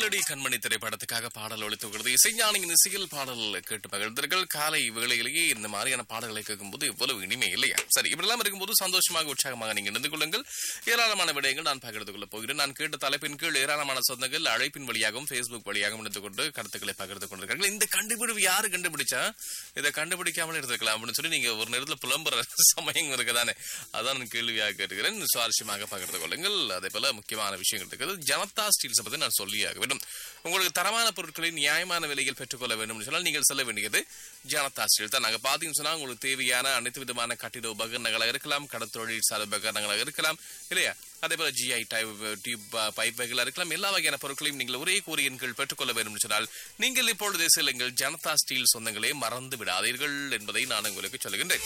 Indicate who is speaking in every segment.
Speaker 1: பதிலடி கண்மணி திரைப்படத்துக்காக பாடல் ஒழித்துகிறது இசைஞானியின் இசையில் பாடல் கேட்டு மகிழ்ந்தீர்கள் காலை வேளையிலேயே இந்த மாதிரியான பாடல்களை கேட்கும்போது எவ்வளவு இனிமை இல்லையா சரி இப்படிலாம் இருக்கும்போது சந்தோஷமாக உற்சாகமாக நீங்க இணைந்து கொள்ளுங்கள் ஏராளமான விடயங்கள் நான் பகிர்ந்து கொள்ளப் போகிறேன் நான் கேட்ட தலைப்பின் கீழ் ஏராளமான சொந்தங்கள் அழைப்பின் வழியாகவும் ஃபேஸ்புக் வழியாகவும் இணைந்து கொண்டு கருத்துக்களை பகிர்ந்து கொண்டிருக்கார்கள் இந்த கண்டுபிடிப்பு யாரு கண்டுபிடிச்சா இதை கண்டுபிடிக்காமல் இருந்திருக்கலாம் அப்படின்னு சொல்லி நீங்க ஒரு நேரத்தில் புலம்புற சமயம் இருக்குதானே அதான் நான் கேள்வியாக கேட்டுக்கிறேன் சுவாரஸ்யமாக பகிர்ந்து கொள்ளுங்கள் அதே போல முக்கியமான விஷயங்கள் இருக்குது ஜனதா ஸ்டீல்ஸ் பத்தி நான் சொல்லியாக வேண்டும் உங்களுக்கு தரமான பொருட்களை நியாயமான விலையில் பெற்றுக்கொள்ள வேண்டும் சொன்னால் நீங்கள் செல்ல வேண்டியது ஜனதா ஸ்டீல் தான் நாங்க பாத்தீங்கன்னு சொன்னா உங்களுக்கு தேவையான அனைத்து விதமான கட்டிட உபகரணங்களாக இருக்கலாம் கடற்தொழில் சார் உபகரணங்களாக இருக்கலாம் இல்லையா அதே போல ஜிஐ டைப் டியூப் பைப் வகைகளாக இருக்கலாம் எல்லா வகையான பொருட்களையும் நீங்கள் ஒரே கூறியின் கீழ் பெற்றுக்கொள்ள வேண்டும் என்று சொன்னால் நீங்கள் இப்பொழுது செல்லுங்கள் ஜனதா ஸ்டீல் சொந்தங்களே மறந்து விடாதீர்கள் என்பதை நான் உங்களுக்கு சொல்லுகின்றேன்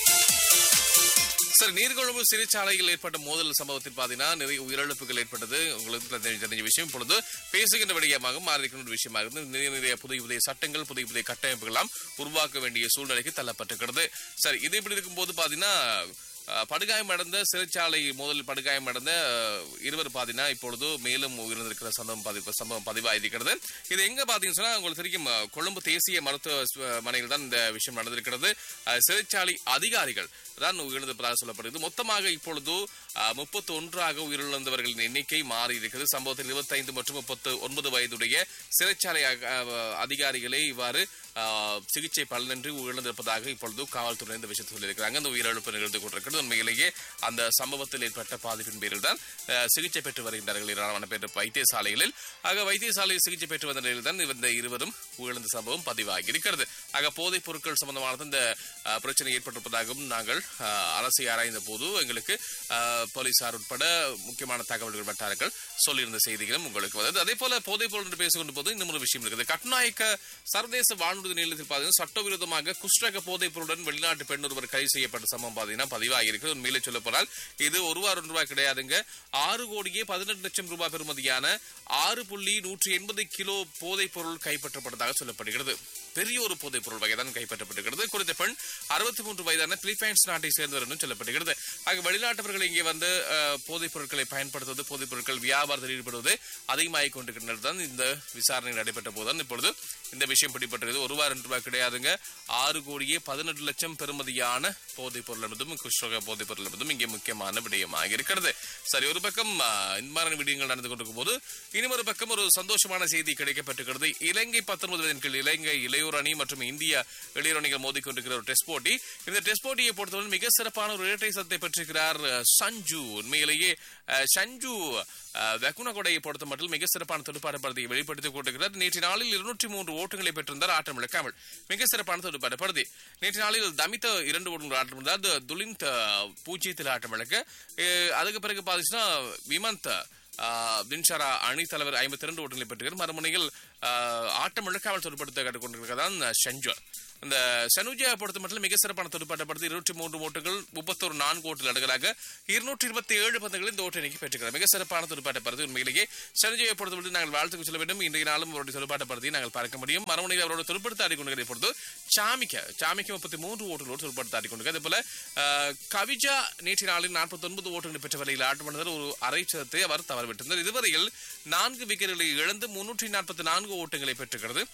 Speaker 1: சரி நீர்கொழும்பு சிறைச்சாலையில் ஏற்பட்ட மோதல் சம்பவத்தில் பாத்தீங்கன்னா நிறைய உயிரிழப்புகள் ஏற்பட்டது உங்களுக்கு தெரிஞ்ச தெரிஞ்ச விஷயம் இப்பொழுது பேசுகின்ற விடயமாக மாறியிருக்கின்ற ஒரு விஷயமாக இருந்து நிறைய நிறைய புதிய புதிய சட்டங்கள் புதிய புதிய கட்டமைப்புகள் எல்லாம் உருவாக்க வேண்டிய சூழ்நிலைக்கு தள்ளப்பட்டிருக்கிறது சரி இது இப்படி இருக்கும்போது பாத்தீங்கன்னா அஹ், படுகாயம் அடைந்த சிறைச்சாலை மோதல் படுகாயம் அடைந்த அஹ், இருவர் பாத்தீங்கன்னா இப்பொழுது மேலும் உயிரிழந்திருக்கிற சம்பவம் பதிவு சம்பவம் பதிவாயிருக்கிறது இது எங்க பாத்தீங்கன்னு சொன்னா உங்களுக்கு தெரியும் அஹ், கொழும்பு தேசிய மருத்துவமனையில் தான் இந்த விஷயம் நடந்திருக்கிறது அஹ், சிறைச்சாலை அதிகாரிகள் தான் உயிரிழந்திருப்பதாக சொல்லப்படுகிறது மொத்தமாக இப்பொழுது முப்பத்தி ஒன்றாக உயிரிழந்தவர்களின் எண்ணிக்கை மாறி இருக்கிறது சம்பவத்தில் இருபத்தைந்து மற்றும் முப்பத்து ஒன்பது வயதுடைய சிறைச்சாலை அக- அஹ், அதிகாரிகளே இவ்வாறு அஹ், சிகிச்சை பலனின்றி உயிரிழந்திருப்பதாக இப்பொழுது காவல்துறை இந்த விஷயத்தை சொல்லியிருக்கிறாங்க அந்த உயிரிழப்பு நிகழ்ந்து கொண்டிருக்கிறது உண்மையிலேயே அந்த சம்பவத்தில் ஏற்பட்ட பாதிப்பின் பேரில் தான் அஹ், சிகிச்சை பெற்று வருகின்றார்கள் ஏராளமான பேர் வைத்தியசாலைகளில் ஆக வைத்தியசாலையில் சிகிச்சை பெற்று வந்த நிலையில் தான் இந்த இருவரும் உயிரிழந்த சம்பவம் பதிவாகி இருக்கிறது ஆக போதைப் பொருட்கள் சம்பந்தமான இந்த அஹ், பிரச்சனை ஏற்பட்டிருப்பதாகவும் நாங்கள் அஹ், அரசை ஆராய்ந்த போது எங்களுக்கு அஹ், போலீசார் உட்பட முக்கியமான தகவல்கள் வட்டாரங்கள் சொல்லியிருந்த செய்திகளும் உங்களுக்கு வந்தது அதே போல போதைப் பொருள் என்று பேசிக்கொண்டு போது இன்னும் ஒரு விஷயம் இருக்குது கட்நாயக்க சர்வதேச வானூர்தி நிலையத்தில் பார்த்தீங்கன்னா சட்டவிரோதமாக குஷ்டக போதைப் பொருளுடன் வெளிநாட்டு பெண் ஒருவர் கைது செய்யப்பட்ட சம்பவம் பார்த்தீங்கன்னா பதிவாகி இருக்குது உண்மையிலே சொல்ல போனால் இது ஒரு வாரம் ரூபாய் கிடையாதுங்க ஆறு கோடியே பதினெட்டு லட்சம் ரூபாய் பெறுமதியான ஆறு புள்ளி நூற்றி எண்பது கிலோ போதைப் பொருள் கைப்பற்றப்பட்டதாக சொல்லப்படுகிறது பெரிய ஒரு போதைப் பொருள் வகை தான் கைப்பற்றப்பட்டிருக்கிறது குறித்த பெண் அறுபத்தி மூன்று வயதான பிலிப்பைன்ஸ் நாட்டை சேர்ந்தவர் என்றும் சொல்லப்படுகிறது ஆக வெளிநாட்டவர்கள் இங்கே வந்து அஹ், போதைப் பொருட்களை பயன்படுத்துவது போதைப் பொருட்கள் வியாபாரத்தில் ஈடுபடுவது அதிகமாகிக் கொண்டிருக்கின்றது தான் இந்த விசாரணை நடைபெற்ற போதுதான் இப்பொழுது இந்த விஷயம் பிடிபட்டிருக்கிறது ஒரு வாரம் ரூபாய் கிடையாதுங்க ஆறு கோடியே பதினெட்டு லட்சம் பெறுமதியான போதைப் பொருள் என்பதும் குஷ்ரோக போதைப் பொருள் என்பதும் இங்கே முக்கியமான விடயமாக இருக்கிறது சரி ஒரு பக்கம் அஹ், இந்த மாதிரி விடயங்கள் நடந்து கொண்டிருக்கும் போது இன்னும் ஒரு பக்கம் ஒரு சந்தோஷமான செய்தி கிடைக்கப்பட்டிருக்கிறது இலங்கை பத்தொன்பது வயதின் கீழ் இலங்கை இளையோர் அணி மற்றும் இந்திய இளையோர் அணிகள் மோதிக்கொண்டிருக்கிற ஒரு டெஸ்ட் போட்டி இந்த டெஸ்ட் போட்டியை பொறுத்தவரை மிக சிறப்பான ஒரு இரட்டை சத்தை பெற்றிருக்கிறார் அஹ், சஞ்சு உண்மையிலேயே அஹ், சஞ்சு அஹ், வெகுனகொடையை பொறுத்த மட்டும் மிக சிறப்பான துடுப்பாட்ட படுத்தியை வெளிப்படுத்திக் கொண்டிருக்கிறார் நேற்று நாளில் இருநூற்றி மூன்று ஓட்டங்களை பெற்றிருந்தார் ஆட்டம் இழக்காமல் மிக சிறப்பான துடுப்பாட்ட படுத்தி நேற்று நாளில் தமித்த இரண்டு ஓட்டங்கள் ஆட்டம் இருந்தார் துலிந்த் அஹ், பூஜ்ஜியத்தில் ஆட்டம் இழக்க அஹ், அதுக்கு பிறகு பாத்தீங்கன்னா விமந்த் தின்ஷாரா அணி தலைவர் ஐம்பத்தி இரண்டு ஓட்டங்களை பெற்றிருக்கிறார் மறுமுனையில் ஆஹ், ஆட்டம் இழக்காமல் துடுப்படுத்த கற்றுக்கொண்டிருக்கிறதான் ஷஞ்சு இந்த சனுஜா பொறுத்த மட்டும் மிக சிறப்பான துடுப்பாட்ட படுத்தி இருபத்தி மூன்று ஓட்டுகள் முப்பத்தொரு நான்கு ஓட்டில் அடுக்கலாக இருநூற்றி இருபத்தி ஏழு பந்துகளில் இந்த ஓட்டு எண்ணிக்கை பெற்றிருக்கிறார் மிக சிறப்பான துடுப்பாட்ட படுத்தி உண்மையிலேயே சனுஜயை பொறுத்த மட்டும் நாங்கள் வாழ்த்துக்கு சொல்ல வேண்டும் இன்றைய நாளும் அவருடைய துடுப்பாட்ட படுத்தியை நாங்கள் பார்க்க முடியும் மறுமுனையில் அவரோட துடுப்படுத்த ஆடிக்கொண்டிருக்கிறதை பொறுத்து சாமிக்க சாமிக்க முப்பத்தி மூன்று ஓட்டுகளோடு துடுப்படுத்த ஆடிக்கொண்டிருக்கிறது அதே போல ஆஹ், கவிஜா நேற்று நாளில் நாற்பத்தி ஒன்பது ஓட்டுகளை பெற்ற வரையில் ஆட்டமடைந்தார் ஒரு அரை சதத்தை அவர் தவறவிட்டிருந்தார் இதுவரையில் நான்கு விக்கெட்டுகளை இழந்து முன்னூற்றி நாற்பத்தி நான்கு ஓட்டங்களை பெற்றுகிறது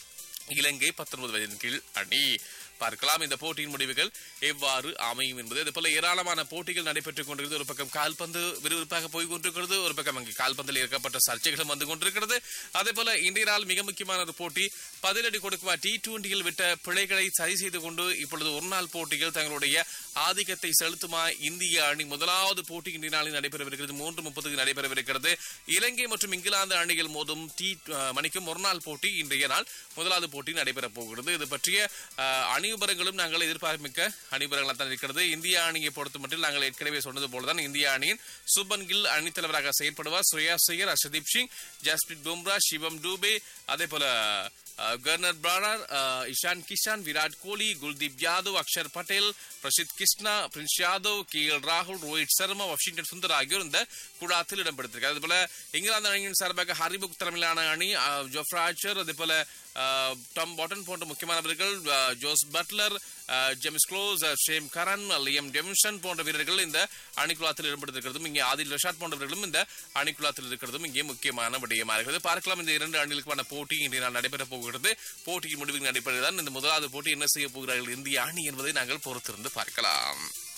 Speaker 1: இலங்கை பத்தொன்பது வயதின் கீழ் அணி பார்க்கலாம் இந்த போட்டியின் முடிவுகள் எவ்வாறு அமையும் என்பது அதே போல ஏராளமான போட்டிகள் நடைபெற்றுக் கொண்டிருக்கிறது ஒரு பக்கம் கால்பந்து விறுவிறுப்பாக போய் கொண்டிருக்கிறது ஒரு பக்கம் அங்கு கால்பந்தில் ஏற்கப்பட்ட சர்ச்சைகளும் வந்து கொண்டிருக்கிறது அதே போல இன்றைய நாள் மிக முக்கியமான ஒரு போட்டி பதிலடி கொடுக்குமா டி டுவெண்டியில் விட்ட பிழைகளை சரி செய்து கொண்டு இப்பொழுது ஒரு நாள் போட்டிகள் தங்களுடைய ஆதிக்கத்தை செலுத்துமா இந்திய அணி முதலாவது போட்டி இன்றைய நாளில் நடைபெறவிருக்கிறது மூன்று முப்பதுக்கு நடைபெறவிருக்கிறது இலங்கை மற்றும் இங்கிலாந்து அணிகள் மோதும் டி அஹ், மணிக்கும் ஒரு நாள் போட்டி இன்றைய நாள் முதலாவது போட்டி நடைபெறப் போகிறது இது பற்றிய அஹ், அணிவிபரங்களும் நாங்கள் எதிர்பார்மிக்க அணிவிபரங்களாக தான் இருக்கிறது இந்திய அணியை பொறுத்த மட்டும் நாங்கள் ஏற்கனவே சொன்னது போலதான் இந்திய அணியின் சுபன் கில் அணித்தலைவராக செயற்படுவார் ஸ்ரேயா ஐயர் அர்ஷதீப் சிங் ஜஸ்பிரித் பும்ரா சிவம் டூபே அதே போல அஹ், கர்னர் பிரானர் அஹ், இஷான் கிஷான் விராட் கோலி குல்தீப் யாதவ் அக்ஷர் பட்டேல் பிரசித் கிருஷ்ணா பிரின்ஸ் யாதவ் கே எல் ராகுல் ரோஹித் சர்மா வாஷிங்டன் சுந்தர் ஆகியோர் இந்த குழாத்தில் இடம்பெற்றிருக்காரு அதே போல இங்கிலாந்து அணியின் சார்பாக ஹரிபுக் தலைமையிலான அணி அஹ், ஜோஃப்ரா ஆச்சர் அதே போல அஹ், டாம் பாட்டன் போன்ற முக்கியமானவர்கள் அஹ், ஜோஸ் பட்லர் அஹ், ஜேம்ஸ் க்ளோஸ் அஹ், ஷேம் கரன் லியம் டெமிஷன் போன்ற வீரர்கள் இந்த அணிக்குழாத்தில் ஈடுபட்டிருக்கிறதும் இங்கே ஆதில் ரஷாத் போன்றவர்களும் இந்த அணிக்குழாத்தில் இருக்கிறதும் இங்கே முக்கியமான விடயமா இருக்கிறது பார்க்கலாம் இந்த இரண்டு அணிகளுக்கான போட்டி இன்றைய நாள் நடைபெற போகிறது போட்டியின் முடிவுக்கு நடைபெறுதான் இந்த முதலாவது போட்டி என்ன செய்ய போகிறார்கள் இந்திய அணி என்பதை நாங்கள் பொறுத்திருந்து பார்க்கலாம்